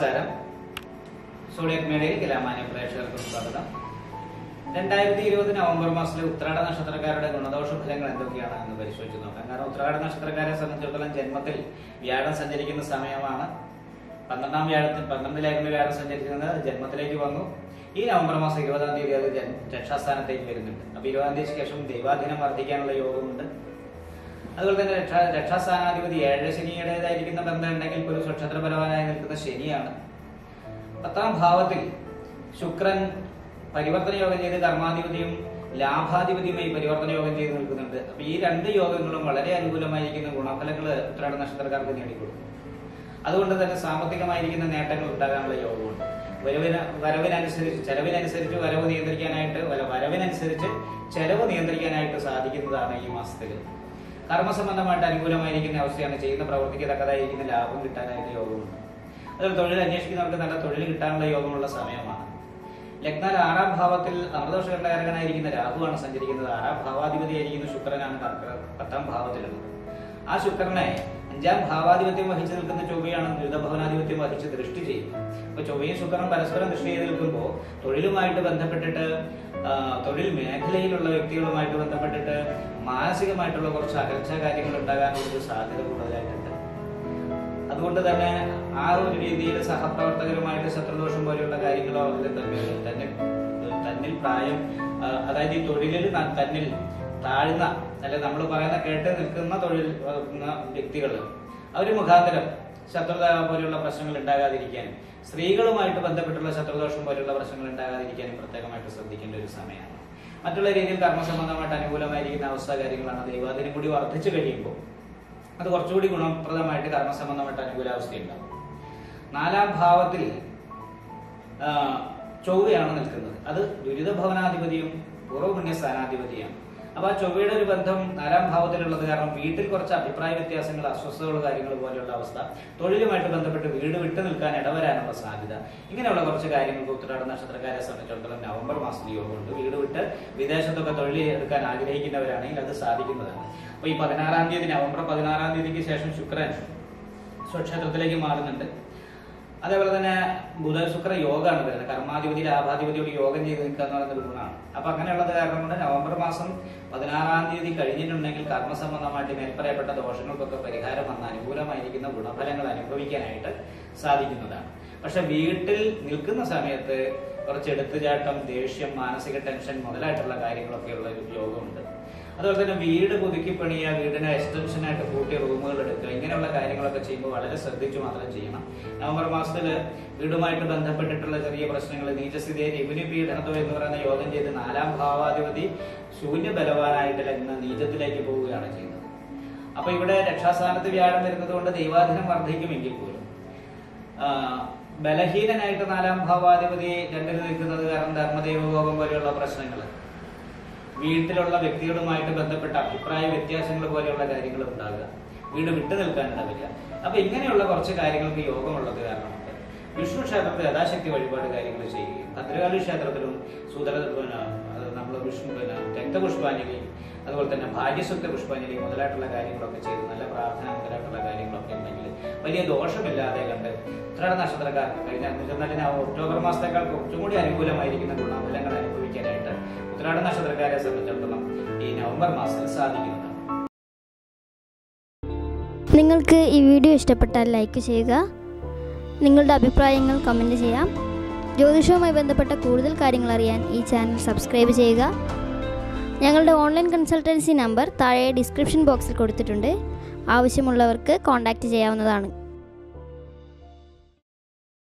നമസ്കാരം സോഡിയക് മേഡയിൽ കലാമാന്യ പ്രേക്ഷകർക്ക് സ്വാഗതം രണ്ടായിരത്തി ഇരുപത് നവംബർ മാസത്തിലെ ഉത്രാട നക്ഷത്രക്കാരുടെ ഗുണദോഷ ഫലങ്ങൾ എന്തൊക്കെയാണ് എന്ന് പരിശോധിച്ച് നോക്കാം കാരണം ഉത്രാട നക്ഷത്രക്കാരെ സംബന്ധിച്ചിടത്തോളം ജന്മത്തിൽ വ്യാഴം സഞ്ചരിക്കുന്ന സമയമാണ് പന്ത്രണ്ടാം വ്യാഴത്തിൽ പന്ത്രണ്ടിലായിരുന്നു വ്യാഴം സഞ്ചരിക്കുന്നത് അത് ജന്മത്തിലേക്ക് വന്നു ഈ നവംബർ മാസം ഇരുപതാം തീയതി അത് ജൻ- രക്ഷാസ്ഥാനത്തേക്ക് വരുന്നുണ്ട് അപ്പൊ ഇരുപതാം തീയതിക്ക് ശേഷം ദൈവാധീനം വർദ്ധിക്കാനുള്ള യോഗമുണ്ട് അതുപോലെ തന്നെ രക്ഷാ രക്ഷാസ്ഥാനാധിപതി ഏഴ് ശനിയുടേതായിരിക്കുന്ന ബന്ധം ഉണ്ടെങ്കിൽ ഒരു സ്വക്ഷത്രപരവാനായി നിൽക്കുന്ന ശനിയാണ് പത്താം ഭാവത്തിൽ ശുക്രൻ പരിവർത്തന യോഗം ചെയ്ത് കർമാധിപതിയും ലാഭാധിപതിയുമായി പരിവർത്തന യോഗം ചെയ്ത് നിൽക്കുന്നുണ്ട് അപ്പൊ ഈ രണ്ട് യോഗങ്ങളും വളരെ അനുകൂലമായിരിക്കുന്ന ഗുണഫലങ്ങൾ ഉത്രാട നക്ഷത്രക്കാർക്ക് നേടിക്കൊടുക്കും അതുകൊണ്ട് തന്നെ സാമ്പത്തികമായിരിക്കുന്ന നേട്ടങ്ങൾ ഉണ്ടാകാനുള്ള യോഗമുണ്ട് വരവിന് വരവിനനുസരിച്ച് ചെലവിനനുസരിച്ച് വരവ് നിയന്ത്രിക്കാനായിട്ട് വല- വരവിനനുസരിച്ച് ചെലവ് നിയന്ത്രിക്കാനായിട്ട് സാധിക്കുന്നതാണ് ഈ മാസത്തിൽ കർമ്മസംബന്ധമായിട്ട് അനുകൂലമായിരിക്കുന്ന അവസ്ഥയാണ് ചെയ്യുന്ന പ്രവൃത്തിക്ക് തക്കതായിരിക്കുന്ന ലാഭം കിട്ടാനായിട്ട് യോഗമുണ്ട് അതുപോലെ തൊഴിൽ അന്വേഷിക്കുന്നവർക്ക് നല്ല തൊഴിൽ കിട്ടാനുള്ള യോഗമുള്ള സമയമാണ് ലഗ്നാൽ ആറാം ഭാവത്തിൽ അമൃതോഷകരണകാരകനായിരിക്കുന്ന രാഹുവാണ് സഞ്ചരിക്കുന്നത് ആറാം ഭാവാധിപതിയായിരിക്കുന്ന ശുക്രനാണ് കർക്ക- പത്താം ഭാവത്തിലുള്ളത് ആ ശുക്രനെ അഞ്ചാം ഭാവാധിപത്യം വഹിച്ചു നിൽക്കുന്ന ചൊവ്വയാണ് ദുരിതഭവനാധിപത്യം വഹിച്ച് ദൃഷ്ടി ചെയ്യുന്നത് അപ്പൊ ചൊവ്വയും ശുക്രനും പരസ്പരം ദൃഷ്ടി ചെയ്ത് നിൽക്കുമ്പോൾ തൊഴിലുമായിട്ട് ബന്ധപ്പെട്ടിട്ട് ആ, തൊഴിൽ മേഖലയിലുള്ള വ്യക്തികളുമായിട്ട് ബന്ധപ്പെട്ടിട്ട് മാനസികമായിട്ടുള്ള കുറച്ച് അകൽച്ച കാര്യങ്ങൾ ഉണ്ടാകാനുള്ള ഒരു സാധ്യത കൂടുതലായിട്ടുണ്ട് അതുകൊണ്ട് തന്നെ ആ ഒരു രീതിയിൽ സഹപ്രവർത്തകരുമായിട്ട് ശത്രുദോഷം പോലെയുള്ള കാര്യങ്ങളോ അതിൽ തമ്മിൽ തന്നെ തന്നിൽ പ്രായം ആ, അതായത് ഈ തൊഴിലിൽ ന- തന്നിൽ താഴ്ന്ന അല്ലെ നമ്മൾ പറയുന്ന കേട്ട് നിൽക്കുന്ന തൊഴിൽ വ്യക്തികൾ അവർ മുഖാന്തരം ശത്രുത പോലെയുള്ള പ്രശ്നങ്ങൾ ഉണ്ടാകാതിരിക്കാനും സ്ത്രീകളുമായിട്ട് ബന്ധപ്പെട്ടുള്ള ശത്രുദോഷം പോലെയുള്ള പ്രശ്നങ്ങൾ ഉണ്ടാകാതിരിക്കാനും പ്രത്യേകമായിട്ട് ശ്രദ്ധിക്കേണ്ട ഒരു സമയമാണ് മറ്റുള്ള രീതിയിൽ കർമ്മസംബന്ധമായിട്ട് അനുകൂലമായിരിക്കുന്ന അവസ്ഥ കാര്യങ്ങളാണ് ദൈവാദിനം കൂടി വർദ്ധിച്ചു കഴിയുമ്പോൾ അത് കുറച്ചുകൂടി ഗുണപ്രദമായിട്ട് കർമ്മസംബന്ധമായിട്ട് അനുകൂലാവസ്ഥയുണ്ടാവും നാലാം ഭാവത്തിൽ ആ, ചൊവ്വയാണ് നിൽക്കുന്നത് അത് ദുരിത ഭവനാധിപതിയും പൂർവ്വപുണ്യ സ്ഥാനാധിപതിയാണ് അപ്പൊ ആ ചൊവ്വയുടെ ഒരു ബന്ധം നാലാം ഭാവത്തിലുള്ളത് കാരണം വീട്ടിൽ കുറച്ച് അഭിപ്രായ വ്യത്യാസങ്ങൾ അസ്വസ്ഥതകൾ കാര്യങ്ങൾ പോലെയുള്ള അവസ്ഥ തൊഴിലുമായിട്ട് ബന്ധപ്പെട്ട് വീട് വിട്ടു നിൽക്കാൻ ഇടവരാനുള്ള സാധ്യത ഇങ്ങനെയുള്ള കുറച്ച് കാര്യങ്ങൾക്ക് ഉത്തരാട നക്ഷത്രക്കാരെ സംബന്ധിച്ചിടത്തോളം നവംബർ മാസത്തിൽ യോഗമുണ്ട് വീട് വിട്ട് വിദേശത്തൊക്കെ തൊഴിൽ എടുക്കാൻ ആഗ്രഹിക്കുന്നവരാണെങ്കിൽ അത് സാധിക്കുന്നതാണ് അപ്പൊ ഈ പതിനാറാം തീയതി നവംബർ പതിനാറാം തീയതിക്ക് ശേഷം ശുക്രൻ സ്വക്ഷേത്രത്തിലേക്ക് മാറുന്നുണ്ട് അതേപോലെ തന്നെ ബുധ ശുക്ര യോഗമാണ് വരുന്നത് കർമാധിപതി ലാഭാധിപതിയോട് യോഗം ചെയ്ത് നിൽക്കുക എന്ന് പറയുന്ന ഒരു ഗുണമാണ് അപ്പൊ അങ്ങനെയുള്ളത് കാരണം കൊണ്ട് നവംബർ മാസം പതിനാറാം തീയതി കഴിഞ്ഞിട്ടുണ്ടെങ്കിൽ കർമ്മസംബന്ധമായിട്ട് മേൽപ്പറയപ്പെട്ട ദോഷങ്ങൾക്കൊക്കെ പരിഹാരം വന്ന് അനുകൂലമായിരിക്കുന്ന ഗുണഫലങ്ങൾ അനുഭവിക്കാനായിട്ട് സാധിക്കുന്നതാണ് പക്ഷെ വീട്ടിൽ നിൽക്കുന്ന സമയത്ത് കുറച്ച് എടുത്തുചാട്ടം ദേഷ്യം മാനസിക ടെൻഷൻ മുതലായിട്ടുള്ള കാര്യങ്ങളൊക്കെ ഉള്ള ഒരു യോഗമുണ്ട് അതുപോലെ തന്നെ വീട് പുതുക്കി പണിയുക വീടിനെ എക്സ്റ്റൻഷൻ ആയിട്ട് കൂട്ടിയ റൂമുകൾ എടുക്കുക ഇങ്ങനെയുള്ള കാര്യങ്ങളൊക്കെ ചെയ്യുമ്പോൾ വളരെ ശ്രദ്ധിച്ചു മാത്രം ചെയ്യണം നവംബർ മാസത്തിൽ വീടുമായിട്ട് ബന്ധപ്പെട്ടിട്ടുള്ള ചെറിയ പ്രശ്നങ്ങൾ നീചസ്ഥിതിയെ രവിനി പീഡനത്തോ എന്ന് പറയുന്ന യോഗം ചെയ്ത് നാലാം ഭാവാധിപതി ശൂന്യ ബലവാനായിട്ട് ലഗ്ന നീചത്തിലേക്ക് പോവുകയാണ് ചെയ്യുന്നത് അപ്പൊ ഇവിടെ രക്ഷാസ്ഥാനത്ത് വ്യാഴം വരുന്നത് കൊണ്ട് ദൈവാധീനം വർദ്ധിക്കുമെങ്കിൽ പോലും ആ, ബലഹീനനായിട്ട് നാലാം ഭാവാധിപതി രണ്ടിൽ നിൽക്കുന്നത് കാരണം ധർമ്മദൈവകോപം പോലെയുള്ള പ്രശ്നങ്ങൾ വീട്ടിലുള്ള വ്യക്തികളുമായിട്ട് ബന്ധപ്പെട്ട അഭിപ്രായ വ്യത്യാസങ്ങൾ പോലെയുള്ള കാര്യങ്ങൾ ഉണ്ടാകുക വീട് വിട്ടു നിൽക്കാനുണ്ടാവില്ല അപ്പൊ ഇങ്ങനെയുള്ള കുറച്ച് കാര്യങ്ങൾക്ക് യോഗമുള്ളത് കാരണമുണ്ട് വിഷ്ണു ക്ഷേത്രത്തിൽ യഥാശക്തി വഴിപാട് കാര്യങ്ങൾ ചെയ്യുകയും ഭദ്രകാളി ക്ഷേത്രത്തിലും സൂതര നമ്മൾ വിഷ്ണു പിന്നെ രക്തപുഷ്പാഞ്ജലി അതുപോലെ തന്നെ ഭാഗ്യസുക്ത പുഷ്പാഞ്ജലി മുതലായിട്ടുള്ള കാര്യങ്ങളൊക്കെ ചെയ്ത് നല്ല പ്രാർത്ഥന മുതലായിട്ടുള്ള കാര്യങ്ങളൊക്കെ ഉണ്ടെങ്കിൽ വലിയ ദോഷമില്ലാതെ കണ്ട് ഉത്രാട നക്ഷത്രക്കാർക്ക് കഴിഞ്ഞ എന്നിരുന്നാലും ആ ഒക്ടോബർ മാസത്തേക്കാൾ കുറച്ചും കൂടി അനുകൂലമായിരിക്കുന്ന ഗുണഫലങ്ങൾ അനുഭവിക്കാനായിട്ട് ഉത്രാട നക്ഷത്രക്കാരെ സംബന്ധിച്ചിടത്തോളം ഈ നവംബർ മാസത്തിൽ സാധിക്കുന്നതാണ് നിങ്ങൾക്ക് ഈ വീഡിയോ ഇഷ്ടപ്പെട്ടാൽ ലൈക്ക് ചെയ്യുക നിങ്ങളുടെ അഭിപ്രായങ്ങൾ കമൻറ്റ് ചെയ്യാം ജ്യോതിഷവുമായി ബന്ധപ്പെട്ട കൂടുതൽ കാര്യങ്ങൾ അറിയാൻ ഈ ചാനൽ സബ്സ്ക്രൈബ് ചെയ്യുക ഞങ്ങളുടെ ഓൺലൈൻ കൺസൾട്ടൻസി നമ്പർ താഴെ ഡിസ്ക്രിപ്ഷൻ ബോക്സിൽ കൊടുത്തിട്ടുണ്ട് ആവശ്യമുള്ളവർക്ക് കോൺടാക്റ്റ് ചെയ്യാവുന്നതാണ്